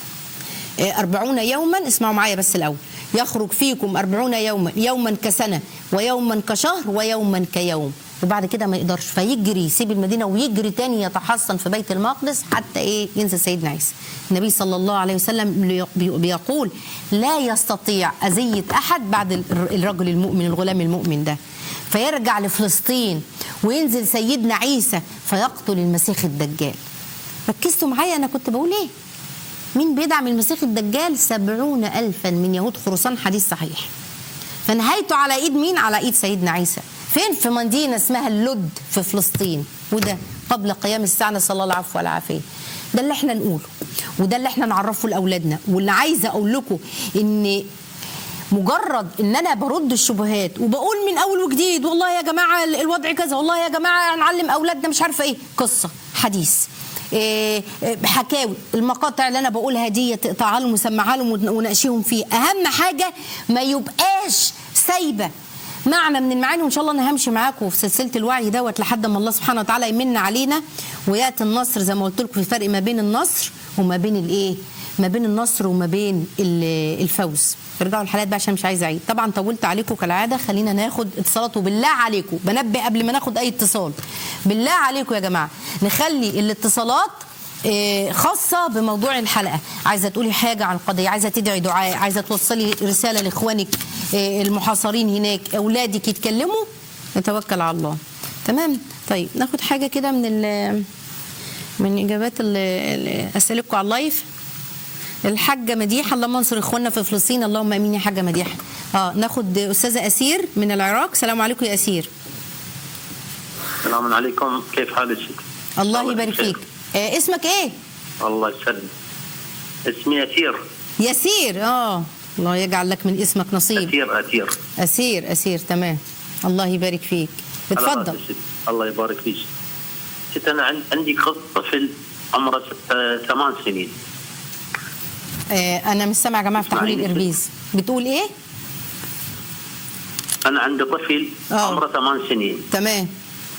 أربعون يوما اسمعوا معايا بس الأول يخرج فيكم أربعون يوما يوما كسنة ويوما كشهر ويوما كيوم وبعد كده ما يقدرش فيجري يسيب المدينة ويجري تاني يتحصن في بيت المقدس حتى إيه ينزل سيدنا عيسى النبي صلى الله عليه وسلم بيقول لا يستطيع أذية أحد بعد الرجل المؤمن الغلام المؤمن ده فيرجع لفلسطين وينزل سيدنا عيسى فيقتل المسيح الدجال ركزتوا معايا أنا كنت بقول إيه مين بيدعم المسيح الدجال سبعون ألفا من يهود خراسان حديث صحيح فنهايته على ايد مين على ايد سيدنا عيسى فين في مدينة اسمها اللد في فلسطين وده قبل قيام الساعة نسأل الله العفو والعافية ده اللي احنا نقوله وده اللي احنا نعرفه لأولادنا واللي عايزة أقول لكم إن مجرد ان انا برد الشبهات وبقول من اول وجديد والله يا جماعه الوضع كذا والله يا جماعه هنعلم اولادنا مش عارفه ايه قصه حديث إيه حكاوي المقاطع اللي انا بقولها دي تقطعها لهم وسمعها لهم وناقشيهم فيه اهم حاجه ما يبقاش سايبه معنى من المعاني وان شاء الله انا همشي معاكم في سلسله الوعي دوت لحد ما الله سبحانه وتعالى يمن علينا وياتي النصر زي ما قلت لكم في فرق ما بين النصر وما بين الايه ما بين النصر وما بين الفوز ارجعوا الحلقات بقى عشان مش عايزه اعيد طبعا طولت عليكم كالعاده خلينا ناخد اتصالات وبالله عليكم بنبه قبل ما ناخد اي اتصال بالله عليكم يا جماعه نخلي الاتصالات خاصة بموضوع الحلقة عايزة تقولي حاجة عن القضية عايزة تدعي دعاء عايزة توصلي رسالة لإخوانك المحاصرين هناك أولادك يتكلموا نتوكل على الله تمام طيب ناخد حاجة كده من ال من إجابات أسئلتكم على اللايف الحاجه مديحه اللهم انصر اخواننا في فلسطين اللهم امين يا حاجه مديحه اه ناخد استاذه اسير من العراق السلام عليكم يا اسير السلام عليكم كيف حالك الله يبارك فيك آه اسمك ايه الله يسلم اسمي اسير يسير اه الله يجعل لك من اسمك نصيب اسير اسير اسير اسير تمام الله يبارك فيك اتفضل الله يبارك فيك ست انا عندي طفل عمره ثمان سنين آه انا مش سامع يا جماعه افتحوا لي الاربيز بتقول ايه انا عندي طفل آه. عمره ثمان سنين تمام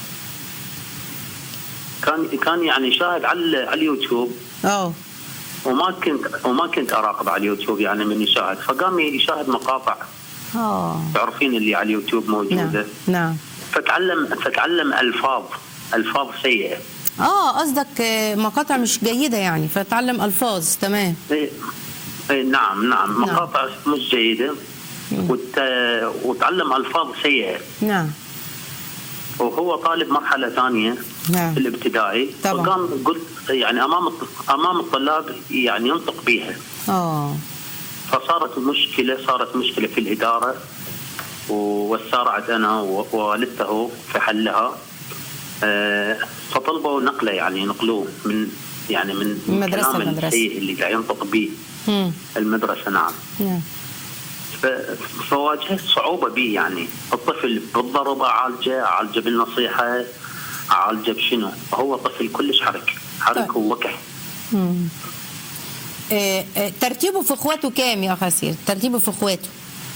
كان كان يعني شاهد على على اليوتيوب اه وما كنت وما كنت اراقب على اليوتيوب يعني من يشاهد فقام يشاهد مقاطع اه تعرفين اللي على اليوتيوب نعم موجوده نعم فتعلم فتعلم الفاظ الفاظ سيئه اه قصدك آه، مقاطع مش جيده يعني فتعلم الفاظ تمام إيه إيه نعم نعم مقاطع مش جيده وت... وتعلم الفاظ سيئه نعم وهو طالب مرحله ثانيه نعم. في الابتدائي طبعا. فقام قلت يعني امام الط- امام الطلاب يعني ينطق بيها اه فصارت مشكله صارت مشكله في الاداره وسارعت انا ووالدته في حلها آه، فطلبوا نقله يعني نقلوه من يعني من من مدرسة الكلام لمدرسة. السيء اللي قاعد ينطق به مم. المدرسه نعم نعم ف- فواجهت صعوبة به يعني الطفل بالضرب أعالجه أعالجه بالنصيحة أعالجه بشنو هو طفل كلش حرك حرك طيب. ووكح مم. آه، آه، ترتيبه في اخواته كام يا اخ ياسير ترتيبه في اخواته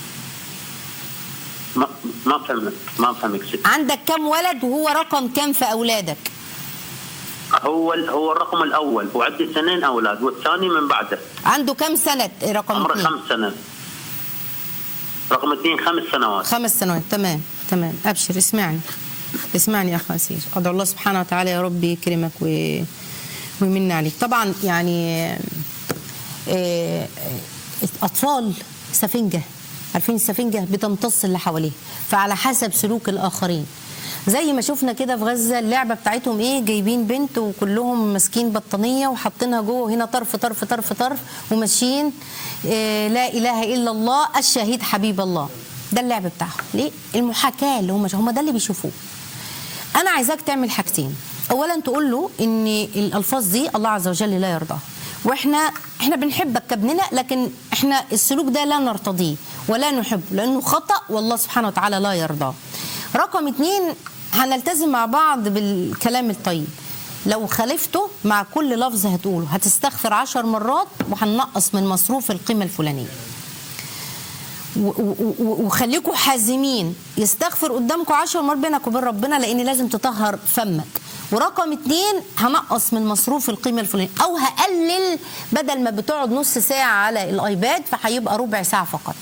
ما ما فهمت ما فهمك ست عندك كام ولد وهو رقم كام في اولادك هو ال- هو الرقم الأول وعندي اثنين أولاد والثاني من بعده عنده كام سنه رقم عمره اثنين خمس سنة رقم اثنين خمس سنوات خمس سنوات تمام تمام ابشر اسمعني اسمعني يا اخ اسير ادعو الله سبحانه وتعالى يا رب يكرمك و... ويمن عليك طبعا يعني آه، آه، اطفال سفنجه عارفين السفنجه بتمتص اللي حواليها فعلى حسب سلوك الاخرين زي ما شفنا كده في غزه اللعبه بتاعتهم ايه جايبين بنت وكلهم ماسكين بطانيه وحاطينها جوه هنا طرف طرف طرف طرف وماشيين إيه لا اله الا الله الشهيد حبيب الله ده اللعب بتاعهم ليه المحاكاه اللي هم هم ده اللي بيشوفوه انا عايزاك تعمل حاجتين اولا تقول له ان الالفاظ دي الله عز وجل لا يرضاها واحنا احنا بنحبك كابننا لكن احنا السلوك ده لا نرتضيه ولا نحبه لانه خطا والله سبحانه وتعالى لا يرضاه رقم اتنين هنلتزم مع بعض بالكلام الطيب لو خالفته مع كل لفظ هتقوله هتستغفر عشر مرات وهننقص من مصروف القيمة الفلانية و- و- و- وخليكوا حازمين يستغفر قدامكم عشر مرات بينك وبين ربنا لان لازم تطهر فمك ورقم اتنين هنقص من مصروف القيمة الفلانية او هقلل بدل ما بتقعد نص ساعة على الايباد فهيبقى ربع ساعة فقط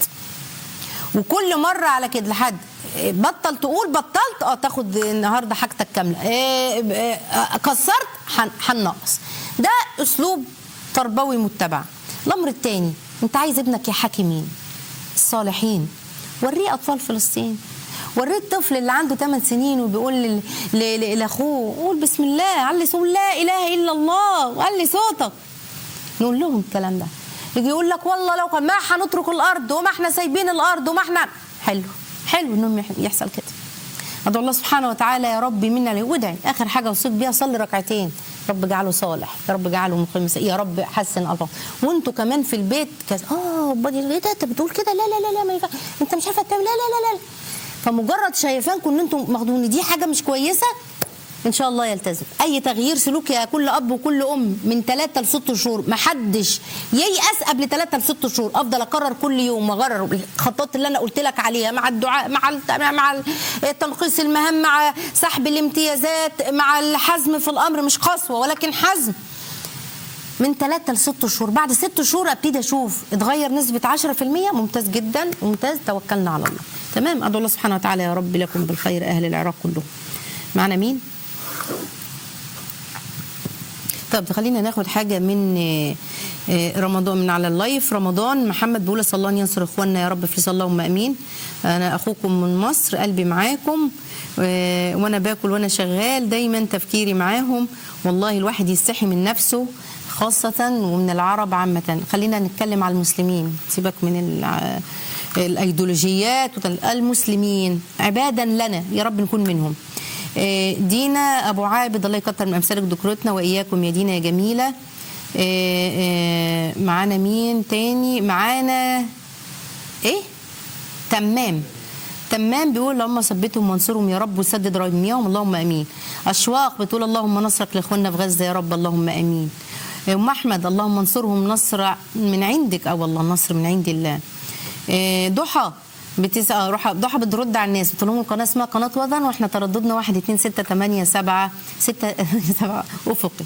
وكل مره على كده لحد بطل تقول بطلت اه تاخد النهارده حاجتك كامله إيه إيه كسرت هن- هننقص ده اسلوب تربوي متبع الامر الثاني انت عايز ابنك يحاكي مين الصالحين وريه اطفال فلسطين وريه الطفل اللي عنده 8 سنين وبيقول لل- ل- ل- لاخوه قول بسم الله علي صوت لا اله الا الله وعلي صوتك نقول لهم الكلام ده يجي يقول لك والله لو كان ما هنترك الارض وما احنا سايبين الارض وما احنا حلو حلو انهم يح- يحصل كده ادعو الله سبحانه وتعالى يا رب منا ليه وادعي اخر حاجه وصيت بيها صلي ركعتين رب اجعله صالح يا رب اجعله مقيم الس- يا رب حسن الفاظ وانتوا كمان في البيت كذا اه بدي ايه ده انت بتقول كده لا لا لا لا ما ينفع انت مش عارفه تعمل لا لا لا لا فمجرد شايفانكم ان انتم ماخدون إن دي حاجه مش كويسه ان شاء الله يلتزم اي تغيير سلوك يا كل اب وكل ام من ثلاثة لست شهور ما حدش ييأس قبل ثلاثة لست شهور افضل اكرر كل يوم واغرر الخطوات اللي انا قلت لك عليها مع الدعاء مع الت- مع ال- تنقيص المهام مع سحب الامتيازات مع الحزم في الامر مش قسوه ولكن حزم من ثلاثة لست شهور بعد ست شهور ابتدي اشوف اتغير نسبة 10% ممتاز جدا ممتاز توكلنا على الله تمام ادعو الله سبحانه وتعالى يا رب لكم بالخير اهل العراق كلهم معنا مين طب خلينا ناخد حاجة من آه، آه، رمضان من على اللايف رمضان محمد بيقول اسال الله ان ينصر اخواننا يا رب في اللهم امين انا اخوكم من مصر قلبي معاكم آه، وانا باكل وانا شغال دايما تفكيري معاهم والله الواحد يستحي من نفسه خاصة ومن العرب عامة خلينا نتكلم على المسلمين سيبك من الع- الايديولوجيات وتل- المسلمين عبادا لنا يا رب نكون منهم آه، دينا ابو عابد الله يكتر من امثالك دكتورتنا واياكم يا دينا يا جميله آه، آه، معانا مين تاني معانا ايه تمام تمام بيقول اللهم ثبتهم وانصرهم يا رب وسدد رميهم اللهم امين اشواق بتقول اللهم نصرك لاخواننا في غزه يا رب اللهم امين ام احمد اللهم انصرهم نصر من عندك اه والله النصر من عند الله آه، ضحى بتسأل روح ضحى بترد على الناس بتقول لهم القناه اسمها قناه وطن واحنا ترددنا 1 2 6 8 7 6 7 افقي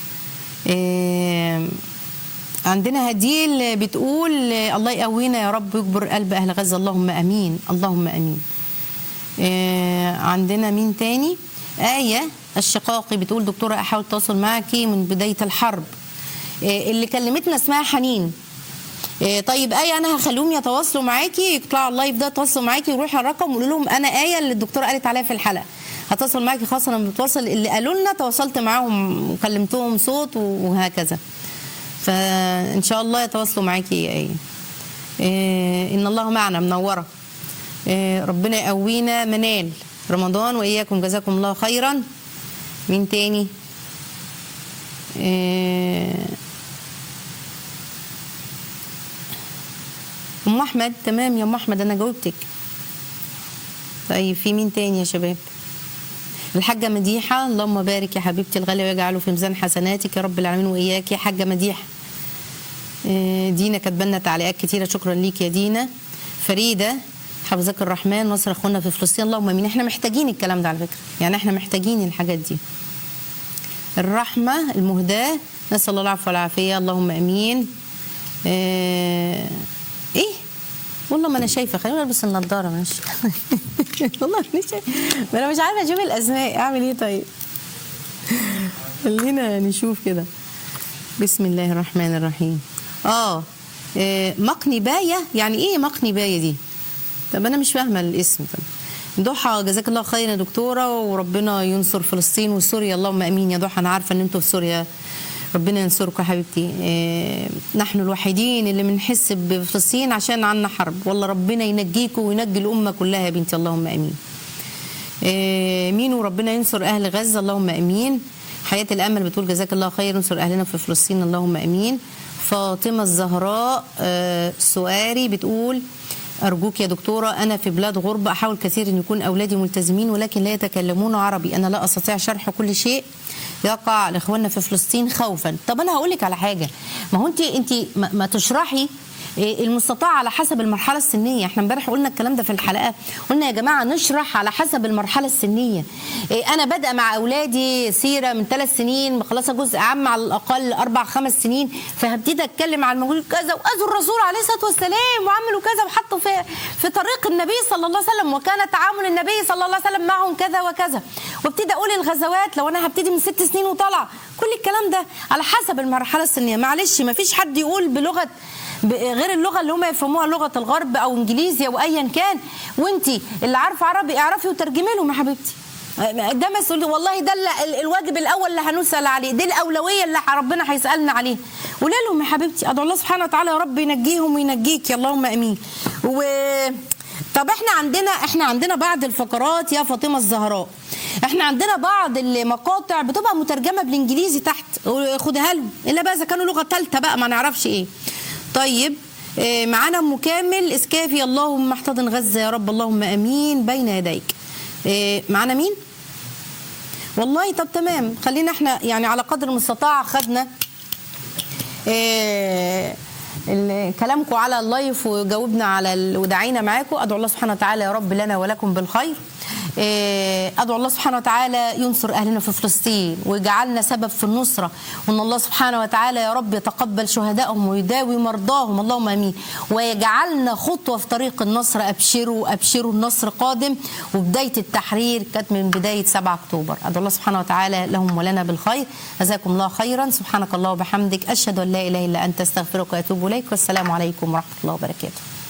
آه، عندنا هديل بتقول الله يقوينا يا رب ويكبر قلب اهل غزه اللهم امين اللهم امين آه، عندنا مين تاني آية الشقاقي بتقول دكتورة أحاول أتواصل معك من بداية الحرب آه، اللي كلمتنا اسمها حنين آه، طيب آية أنا هخليهم يتواصلوا معاكي يطلعوا اللايف ده يتواصلوا معاكي ويروحوا على الرقم وقولوا لهم أنا آية اللي الدكتورة قالت عليها في الحلقة هتواصل معاكي خاصة لما بتواصل اللي قالوا لنا تواصلت معاهم وكلمتهم صوت وهكذا فإن شاء الله يتواصلوا معاكي يا آية آه، إن الله معنا منورة آه، ربنا يقوينا منال رمضان وإياكم جزاكم الله خيرا مين تاني آه، ام احمد تمام يا ام احمد انا جاوبتك طيب في مين تاني يا شباب الحاجة مديحة اللهم بارك يا حبيبتي الغالية ويجعله في ميزان حسناتك يا رب العالمين وإياك يا حاجة مديحة آه، دينا كاتبه لنا تعليقات كتيرة شكرا ليك يا دينا فريدة حفظك الرحمن نصر اخونا في فلسطين اللهم امين احنا محتاجين الكلام ده على فكرة يعني احنا محتاجين الحاجات دي الرحمة المهداة نسأل الله العفو والعافية اللهم امين آه، ايه والله ما انا شايفه خليني البس النضاره ماشي والله مش شايفه ما انا مش عارفه اشوف الاسماء اعمل ايه طيب خلينا نشوف كده بسم الله الرحمن الرحيم اه آه، مقني بايه يعني ايه مقني بايه دي طب انا مش فاهمه الاسم طب ضحى جزاك الله خير يا دكتوره وربنا ينصر فلسطين وسوريا اللهم امين يا ضحى انا عارفه ان انتوا في سوريا ربنا ينصركم يا حبيبتي إيه، نحن الوحيدين اللي بنحس بفلسطين عشان عنا حرب والله ربنا ينجيكم وينجي الامه كلها يا بنتي اللهم امين إيه، مين وربنا ينصر اهل غزه اللهم امين حياه الامل بتقول جزاك الله خير انصر اهلنا في فلسطين اللهم امين فاطمه الزهراء آه، سؤاري بتقول أرجوك يا دكتورة أنا في بلاد غربة أحاول كثير أن يكون أولادي ملتزمين ولكن لا يتكلمون عربي أنا لا أستطيع شرح كل شيء يقع على إخواننا في فلسطين خوفا طب أنا هقول لك على حاجة ما هو أنت أنت ما ما تشرحي إيه، المستطاع على حسب المرحله السنيه احنا امبارح قلنا الكلام ده في الحلقه قلنا يا جماعه نشرح على حسب المرحله السنيه إيه، انا بادئه مع اولادي سيره من ثلاث سنين مخلصه جزء عام على الاقل اربع خمس سنين فهبتدي اتكلم عن الموجود كذا واذوا الرسول عليه الصلاه والسلام وعملوا كذا وحطوا في في طريق النبي صلى الله عليه وسلم وكان تعامل النبي صلى الله عليه وسلم معهم كذا وكذا وابتدي اقول الغزوات لو انا هبتدي من ست سنين وطالعه كل الكلام ده على حسب المرحله السنيه معلش ما فيش حد يقول بلغه ب- غير اللغه اللي هم يفهموها لغه الغرب او انجليزي او ايا كان وانت اللي عارفه عربي اعرفي وترجمي لهم يا حبيبتي ده مسؤول والله ده اللي- ال- الواجب الاول اللي هنسال عليه دي الاولويه اللي ربنا هيسالنا عليه قولي لهم يا حبيبتي ادعو الله سبحانه وتعالى يا رب ينجيهم وينجيك يا اللهم امين و طب احنا عندنا احنا عندنا بعض الفقرات يا فاطمه الزهراء احنا عندنا بعض المقاطع بتبقى مترجمه بالانجليزي تحت خدها لهم الا بقى اذا كانوا لغه ثالثه بقى ما نعرفش ايه طيب آه، معانا ام كامل اسكافي اللهم احتضن غزه يا رب اللهم امين بين يديك آه، معانا مين والله طب تمام خلينا احنا يعني على قدر المستطاع خدنا آه، ال- كلامكم على اللايف وجاوبنا على ال- ودعينا معاكم ادعو الله سبحانه وتعالى يا رب لنا ولكم بالخير آه، ادعو الله سبحانه وتعالى ينصر اهلنا في فلسطين ويجعلنا سبب في النصره وان الله سبحانه وتعالى يا رب يتقبل شهدائهم ويداوي مرضاهم اللهم امين ويجعلنا خطوه في طريق النصر ابشروا ابشروا النصر قادم وبدايه التحرير كانت من بدايه 7 اكتوبر ادعو الله سبحانه وتعالى لهم ولنا بالخير جزاكم الله خيرا سبحانك الله وبحمدك اشهد ان لا اله الا انت استغفرك واتوب اليك والسلام عليكم ورحمه الله وبركاته